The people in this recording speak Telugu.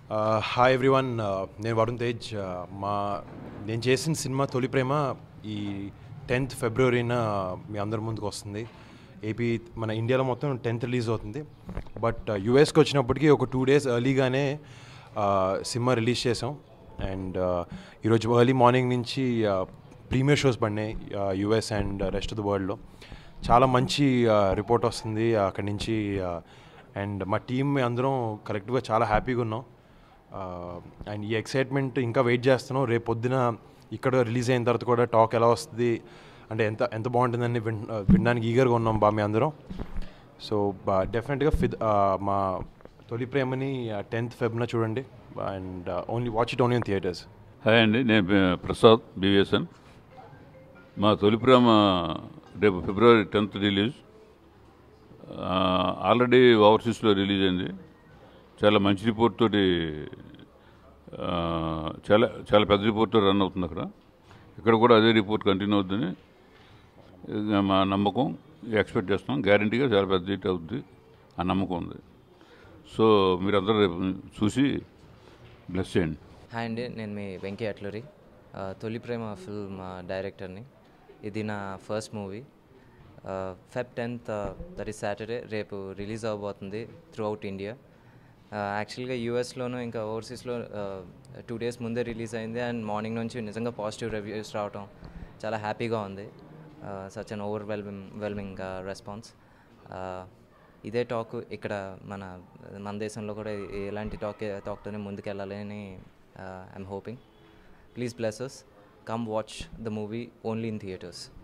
హాయ్ ఎవ్రీవన్ నేను వరుణ్ తేజ్ Uh, మా నేను చేసిన సినిమా తొలి ప్రేమ ఈ టెన్త్ ఫిబ్రవరిన మీ అందరి ముందుకు వస్తుంది ఏపీ మన ఇండియాలో మొత్తం టెన్త్ రిలీజ్ అవుతుంది బట్ యూఎస్కి వచ్చినప్పటికీ ఒక టూ డేస్ ఎర్లీగానే సినిమా రిలీజ్ చేసాం అండ్ ఈరోజు ఎర్లీ మార్నింగ్ నుంచి ప్రీమియర్ షోస్ పడినాయి US and rest of the వరల్డ్లో చాలా మంచి రిపోర్ట్ వస్తుంది అక్కడి నుంచి అండ్ మా టీం అందరం కరెక్ట్గా చాలా హ్యాపీగా ఉన్నాం అండ్ ఈ ఎక్సైట్మెంట్ ఇంకా వెయిట్ చేస్తున్నాం రేపు పొద్దున ఇక్కడ రిలీజ్ అయిన తర్వాత కూడా టాక్ ఎలా వస్తుంది అంటే ఎంత ఎంత బాగుంటుందని విన్ వినడానికి ఈగర్గా ఉన్నాం బా మీ అందరం సో డెఫినెట్గా ఫిద్ మా తొలి ప్రేమని టెన్త్ ఫెబ్న చూడండి and only watch it only in theatres hi అండి నేను పే- ప్రసాద్ బీవీఎస్ఎన్ మా తొలి ప్రేమ రేపు ఫిబ్రవరి టెన్త్ రిలీజ్ ఆ, ఆల్రెడీ ఓవర్సీస్లో రిలీజ్ అయింది చాలా మంచి రిపోర్ట్ తోటి ఆ, చాలా చాలా పెద్ద రిపోర్ట్ రన్ అవుతుంది అక్కడ ఇక్కడ కూడా అదే రిపోర్ట్ కంటిన్యూ అవుతుందని ఇక మా నమ్మకం ఎక్స్పెక్ట్ చేస్తున్నాం గ్యారంటీగా చాలా పెద్ద హిట్ అవుద్ది ఆ నమ్మకం ఉంది సో మీరందరూ రేపు చూసి బ్లెస్ చేయండి హాయ్ అండి నేను మీ వెంకీ అట్లూరి ఆ, తొలి ప్రేమ ఫిల్మ్ ఆ, డైరెక్టర్ని ఇది నా first movie Feb tenth that is Saturday రేపు రిలీజ్ అవబోతుంది త్రూ అవుట్ ఇండియా యాక్చువల్గా యూఎస్లోను ఇంకా ఓవర్సీస్లో టూ డేస్ ముందే రిలీజ్ అయింది అండ్ మార్నింగ్ నుంచి నిజంగా పాజిటివ్ రివ్యూస్ రావటం చాలా హ్యాపీగా ఉంది such an overwhelming whelming response ఇదే టాక్ ఇక్కడ మన మన దేశంలో కూడా ఎలాంటి టాక్ టాక్తోనే ముందుకెళ్ళాలని I'm hoping please blesses come watch the movie only in theatres